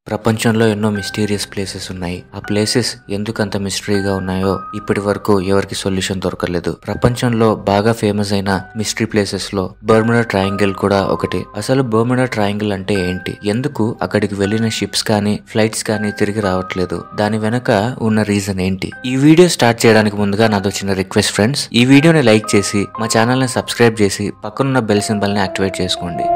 ప్రపంచంలో ఎన్నో mysterious places ఉన్నాయి ఆ ప్లేసెస్ ఎందుకు అంత మిస్టరీగా ఉన్నాయో ఇప్పటి వరకు ఎవరికి సొల్యూషన్ దొరకలేదు ప్రపంచంలో బాగా ఫేమస్ అయిన మిస్టరీ ప్లేసెస్ లో బర్ముడా ట్రయాంగిల్ కూడా ఒకటి అసలు బర్ముడా ట్రయాంగిల్ అంటే ఏంటి ఎందుకు అక్కడికి వెళ్ళిన షిప్స్ కానీ ఫ్లైట్స్ కానీ తిరిగి రావట్లేదు దాని వెనక ఉన్న రీజన్ ఏంటి ఈ వీడియో స్టార్ట్ చేయడానికి ముందుగా నాదో చిన్న రిక్వెస్ట్ ఫ్రెండ్స్ ఈ వీడియోని లైక్ చేసి మా ఛానల్ ని సబ్స్క్రైబ్ చేసి పక్కనున్న బెల్ సింబల్ ని యాక్టివేట్ చేసుకోండి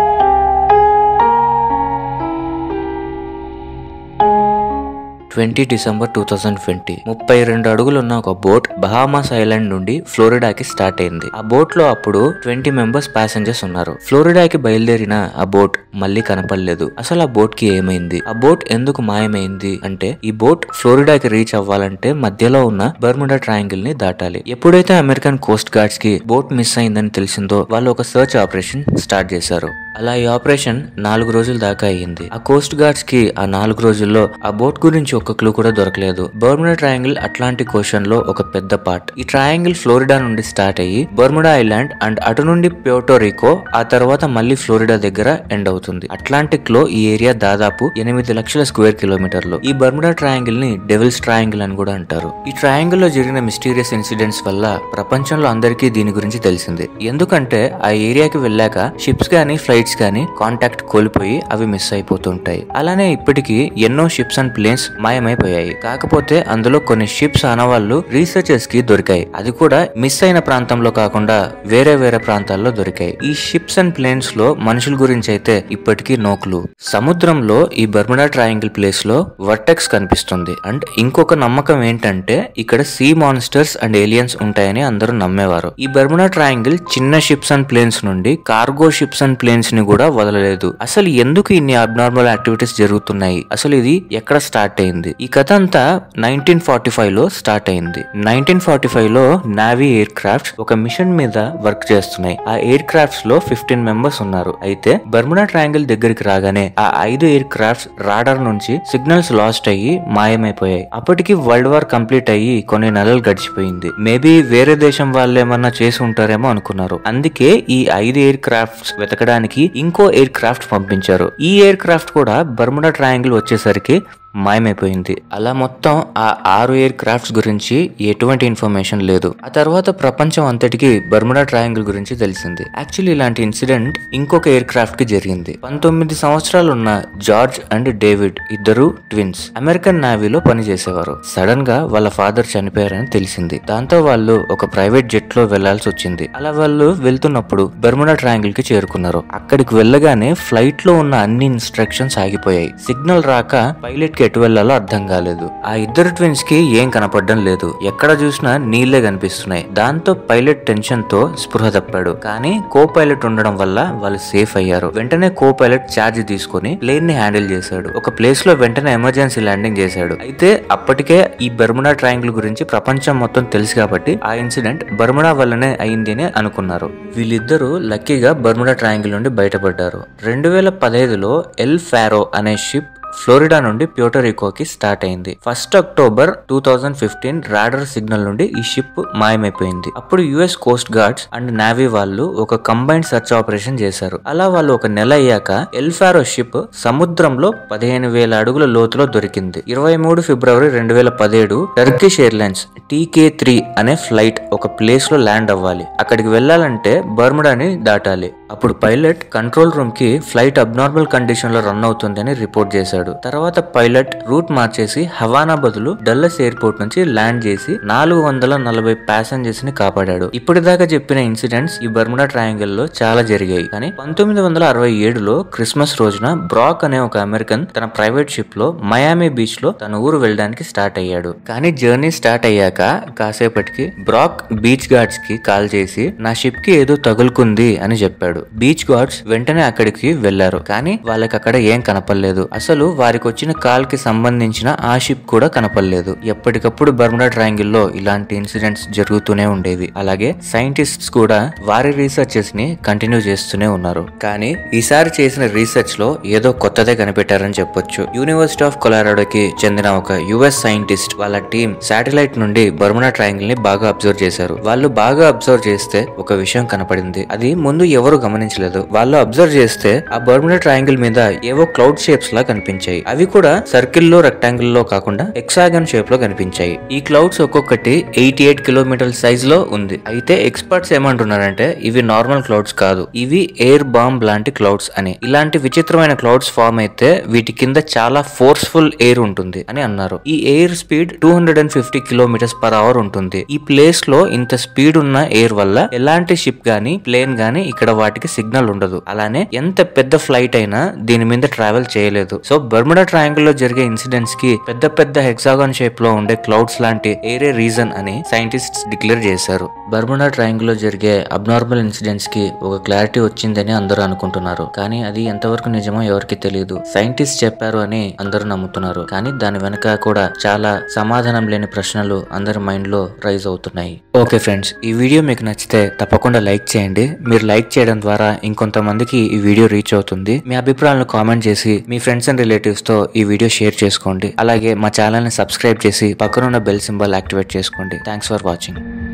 twenty December two thousand twenty ముప్పై రెండు అడుగులున్న ఒక బోట్ బహామాస్ ఐలాండ్ నుండి ఫ్లోరిడాకి స్టార్ట్ అయింది ఆ బోట్ లో అప్పుడు ట్వంటీ మెంబర్స్ ప్యాసింజర్స్ ఉన్నారు ఫ్లోరిడాకి బయలుదేరిన ఆ బోట్ మళ్ళీ కనపడలేదు అసలు ఆ బోట్ కి ఏమైంది ఆ బోట్ ఎందుకు మాయమైంది అంటే ఈ బోట్ ఫ్లోరిడాకి రీచ్ అవ్వాలంటే మధ్యలో ఉన్న బర్ముడా ట్రయాంగిల్ ని దాటాలి ఎప్పుడైతే అమెరికన్ కోస్ట్ గార్డ్స్ కి బోట్ మిస్ అయిందని తెలిసిందో వాళ్ళు ఒక సర్చ్ ఆపరేషన్ స్టార్ట్ చేశారు అలా ఈ ఆపరేషన్ నాలుగు రోజుల దాకా అయ్యింది ఆ కోస్ట్ గార్డ్స్ కి ఆ నాలుగు రోజుల్లో ఆ బోట్ గురించి ఒక్క క్లూ కూడా దొరకలేదు బర్ముడా ట్రయాంగిల్ అట్లాంటిక్ ఓషన్ లో ఒక పెద్ద పార్ట్ ఈ ట్రయాంగిల్ ఫ్లోరిడా నుండి స్టార్ట్ అయ్యి బర్ముడా ఐలాండ్ అండ్ అటు నుండి ప్యోటోరికో ఆ తర్వాత మళ్ళీ ఫ్లోరిడా దగ్గర ఎండ్ అవుతుంది అట్లాంటిక్ లో ఈ ఏరియా దాదాపు ఎనిమిది లక్షల స్క్వేర్ కిలోమీటర్లు ఈ బర్ముడా ట్రయాంగిల్ ని డెవిల్స్ ట్రయాంగిల్ అని కూడా అంటారు ఈ ట్రయాంగిల్ లో జరిగిన మిస్టీరియస్ ఇన్సిడెంట్స్ వల్ల ప్రపంచంలో అందరికీ దీని గురించి తెలిసింది ఎందుకంటే ఆ ఏరియాకి వెళ్ళాక షిప్స్ గానీ ఫ్లైట్స్ గానీ కాంటాక్ట్ కోల్పోయి అవి మిస్ అయిపోతుంటాయి అలానే ఇప్పటికీ ఎన్నో షిప్స్ అండ్ ప్లేన్స్ మాయమైపోయాయి కాకపోతే అందులో కొన్ని షిప్స్ ఆనవాళ్లు రీసెర్చర్స్ కి దొరికాయి అది కూడా మిస్ అయిన ప్రాంతంలో కాకుండా వేరే వేరే ప్రాంతాల్లో దొరికాయి ఈ షిప్స్ అండ్ ప్లేన్స్ లో మనుషుల గురించి అయితే ఇప్పటికీ నోకులు సముద్రంలో ఈ బర్ముడా ట్రయాంగిల్ ప్లేస్ లో వర్టెక్స్ కనిపిస్తుంది అండ్ ఇంకొక నమ్మకం ఏంటంటే ఇక్కడ సీ మాన్స్టర్స్ అండ్ ఏలియన్స్ ఉంటాయని అందరూ నమ్మేవారు ఈ బర్ముడా ట్రయాంగిల్ చిన్న షిప్స్ అండ్ ప్లేన్స్ నుండి కార్గో షిప్స్ అండ్ ప్లేన్స్ ని కూడా వదలలేదు అసలు ఎందుకు ఇన్ని అబ్నార్మల్ యాక్టివిటీస్ జరుగుతున్నాయి అసలు ఇది ఎక్కడ స్టార్ట్ అయింది ఈ కథ అంతా నైన్టీన్ ఫార్టీ ఫైవ్ లో స్టార్ట్ అయింది నైన్టీన్ ఫార్టీ ఫైవ్ లో నావీ ఎయిర్ క్రాఫ్ట్స్ ఒక మిషన్ మీద వర్క్ చేస్తున్నాయి ఆ ఎయిర్ క్రాఫ్ట్స్ లో ఫిఫ్టీన్ మెంబర్స్ ఉన్నారు అయితే బర్ముడా ట్రయాంగిల్ దగ్గరికి రాగానే ఆ ఐదు ఎయిర్ క్రాఫ్ట్స్ రాడర్ నుంచి సిగ్నల్స్ లాస్ట్ అయ్యి మాయమైపోయాయి అప్పటికి వరల్డ్ వార్ కంప్లీట్ అయ్యి కొన్ని నెలలు గడిచిపోయింది మేబీ వేరే దేశం వాళ్ళు ఏమన్నా చేసి ఉంటారేమో అనుకున్నారు అందుకే ఈ ఐదు ఎయిర్ క్రాఫ్ట్స్ వెతకడానికి ఇంకో ఎయిర్ క్రాఫ్ట్ పంపించారు ఈ ఎయిర్ క్రాఫ్ట్ కూడా బర్ముడా ట్రయాంగిల్ వచ్చేసరికి మాయమైపోయింది అలా మొత్తం ఆ ఆరు ఎయిర్ క్రాఫ్ట్స్ గురించి ఎటువంటి ఇన్ఫర్మేషన్ లేదు ఆ తర్వాత ప్రపంచం అంతటికి బర్ముడా ట్రయాంగిల్ గురించి తెలిసింది యాక్చువల్లీ ఇలాంటి ఇన్సిడెంట్ ఇంకొక ఎయిర్ క్రాఫ్ట్ కి జరిగింది పంతొమ్మిది సంవత్సరాలు ఉన్న జార్జ్ అండ్ డేవిడ్ ఇద్దరు ట్విన్స్ అమెరికన్ నావీలో పనిచేసేవారు సడన్ గా వాళ్ళ ఫాదర్ చనిపోయారని తెలిసింది దాంతో వాళ్ళు ఒక ప్రైవేట్ జెట్ లో వెళ్లాల్సి వచ్చింది అలా వాళ్ళు వెళ్తున్నప్పుడు బర్ముడా ట్రయాంగిల్ కి చేరుకున్నారు అక్కడికి వెళ్ళగానే ఫ్లైట్ లో ఉన్న అన్ని ఇన్స్ట్రక్షన్స్ ఆగిపోయాయి సిగ్నల్ రాక పైలట్ కి ఎటు వెళ్లాలో అర్థం కాలేదు ఆ ఇద్దరు ట్విన్స్ కి ఏం కనపడడం లేదు ఎక్కడ చూసినా నీళ్లే కనిపిస్తున్నాయి దాంతో పైలట్ టెన్షన్ తో స్పృహ తప్పాడు కానీ కో పైలట్ ఉండడం వల్ల వాళ్ళు సేఫ్ అయ్యారు వెంటనే కో పైలట్ ఛార్జ్ తీసుకుని ప్లేన్ ని హ్యాండిల్ చేశాడు ఒక ప్లేస్ లో వెంటనే ఎమర్జెన్సీ ల్యాండింగ్ చేశాడు అయితే అప్పటికే ఈ బర్ముడా ట్రయాంగిల్ గురించి ప్రపంచం మొత్తం తెలుసు కాబట్టి ఆ ఇన్సిడెంట్ బర్ముడా వల్లనే అయింది అని అనుకున్నారు వీళ్ళిద్దరూ లక్కీగా బర్ముడా ట్రయాంగిల్ నుండి బయటపడ్డారు రెండు వేల పదహైదులో ఎల్ ఫారో అనే షిప్ ఫ్లోరిడా నుండి ప్యూటోరికోకి స్టార్ట్ అయింది first October two thousand fifteen radar signal నుండి ఈ షిప్ మాయమైపోయింది అప్పుడు US coast guards and navy వాళ్ళు ఒక కంబైన్డ్ సెర్చ్ ఆపరేషన్ చేశారు అలా వాళ్ళు ఒక నెల అయ్యాక ఎల్ఫారో షిప్ సముద్రంలో పదిహేను వేల అడుగుల లోతులో దొరికింది ఇరవై మూడు ఫిబ్రవరి రెండు వేల పదిహేడు టర్కిష్ ఎయిర్లైన్స్ టీకే త్రీ అనే ఫ్లైట్ ఒక ప్లేస్ లో ల్యాండ్ అవ్వాలి అక్కడికి వెళ్ళాలంటే బర్ముడాని దాటాలి అప్పుడు పైలట్ కంట్రోల్ రూమ్ కి ఫ్లైట్ అబ్నార్మల్ కండిషన్ లో రన్ అవుతుందని రిపోర్ట్ చేశాడు తర్వాత పైలట్ రూట్ మార్చేసి హవానా బదులు డల్లస్ ఎయిర్పోర్ట్ నుంచి ల్యాండ్ చేసి నాలుగు వందల నలభై ప్యాసింజర్స్ ని కాపాడాడు ఇప్పటిదాకా చెప్పిన ఇన్సిడెంట్స్ ఈ బర్ముడా ట్రయాంగిల్ లో చాలా జరిగాయి కానీ పంతొమ్మిది వందల అరవై ఏడులో క్రిస్మస్ రోజున బ్రాక్ అనే ఒక అమెరికన్ తన ప్రైవేట్ షిప్ లో మయామి బీచ్ లో తన ఊరు వెళ్ళడానికి స్టార్ట్ అయ్యాడు కానీ జర్నీ స్టార్ట్ అయ్యాక కాసేపటికి బ్రాక్ బీచ్ గార్డ్స్ కి కాల్ చేసి నా షిప్ కి ఏదో తగులుకుంది అని చెప్పాడు బీచ్ గార్డ్స్ వెంటనే అక్కడికి వెళ్లారు కానీ వాళ్ళకి అక్కడ ఏం కనపడలేదు అసలు వారికి వచ్చిన కాల్ కి సంబంధించిన ఆ షిప్ కూడా కనపడలేదు ఎప్పటికప్పుడు బర్ముడా ట్రయాంగిల్ లో ఇలాంటి ఇన్సిడెంట్స్ జరుగుతూనే ఉండేవి అలాగే సైంటిస్ట్స్ కూడా వారి రీసెర్చెస్ ని కంటిన్యూ చేస్తూనే ఉన్నారు కానీ ఈసారి చేసిన రీసెర్చ్ లో ఏదో కొత్తదే కనిపెట్టారని చెప్పొచ్చు యూనివర్సిటీ ఆఫ్ కొలారాడోకి చెందిన ఒక యుఎస్ సైంటిస్ట్ వాళ్ళ టీం శాటిలైట్ నుండి బర్ముడా ట్రయాంగిల్ ని బాగా అబ్జర్వ్ చేశారు వాళ్ళు బాగా అబ్జర్వ్ చేస్తే ఒక విషయం కనపడింది అది ముందు ఎవరు గమనించలేదు వాళ్ళు అబ్జర్వ్ చేస్తే ఆ బర్ముడా ట్రయాంగిల్ మీద ఏవో క్లౌడ్ షేప్స్ లా కనిపించాయి కనిపించాయి అవి కూడా సర్కిల్ లో రెక్టాంగిల్ లో కాకుండా ఎక్సాగన్ షేప్ లో కనిపించాయి ఈ క్లౌడ్స్ ఒక్కొక్కటి ఎయిటీ ఎయిట్ కిలోమీటర్ సైజ్ లో ఉంది అయితే ఎక్స్పర్ట్స్ ఏమంటున్నారంటే ఇవి నార్మల్ క్లౌడ్స్ కాదు ఇవి ఎయిర్ బాంబ్ లాంటి క్లౌడ్స్ అని ఇలాంటి విచిత్రమైన క్లౌడ్స్ ఫామ్ అయితే వీటి కింద చాలా ఫోర్స్ఫుల్ ఎయిర్ ఉంటుంది అని అన్నారు ఈ air speed two hundred and fifty kilometres per hour ఉంటుంది ఈ ప్లేస్ లో ఇంత స్పీడ్ ఉన్న ఎయిర్ వల్ల ఎలాంటి షిప్ గానీ ప్లేన్ గానీ ఇక్కడ వాటికి సిగ్నల్ ఉండదు అలానే ఎంత పెద్ద ఫ్లైట్ అయినా దీని మీద ట్రావెల్ చేయలేదు సో బర్ముడా ట్రయాంగిల్ లో జరిగే ఇన్సిడెంట్స్ కి పెద్ద పెద్ద హెక్సాగాన్ షేప్ లో ఉండే క్లౌడ్స్ లాంటి ఏరే రీజన్ అని సైంటిస్ట్స్ డిక్లేర్ చేశారు బర్ముడా ట్రయాంగిల్ లో జరిగే అబ్నార్మల్ ఇన్సిడెంట్స్ కి ఒక క్లారిటీ వచ్చిందని అందరూ అనుకుంటున్నారు కానీ అది ఎంతవరకు నిజమో ఎవరికి తెలియదు సైంటిస్ట్ చెప్పారు అని అందరూ నమ్ముతున్నారు కానీ దాని వెనక కూడా చాలా సమాధానం లేని ప్రశ్నలు అందరి మైండ్ లో రైజ్ అవుతున్నాయి ఓకే ఫ్రెండ్స్ ఈ వీడియో మీకు నచ్చితే తప్పకుండా లైక్ చేయండి మీరు లైక్ చేయడం ద్వారా ఇంకొంతమందికి ఈ వీడియో రీచ్ అవుతుంది మీ అభిప్రాయాలను కామెంట్ చేసి మీ ఫ్రెండ్స్ అండ్ రిలేటివ్స్ తో ఈ వీడియో షేర్ చేసుకోండి అలాగే మా ఛానల్ ని సబ్స్క్రైబ్ చేసి పక్కనున్న బెల్ సింబల్ యాక్టివేట్ చేసుకోండి థ్యాంక్స్ ఫర్ వాచింగ్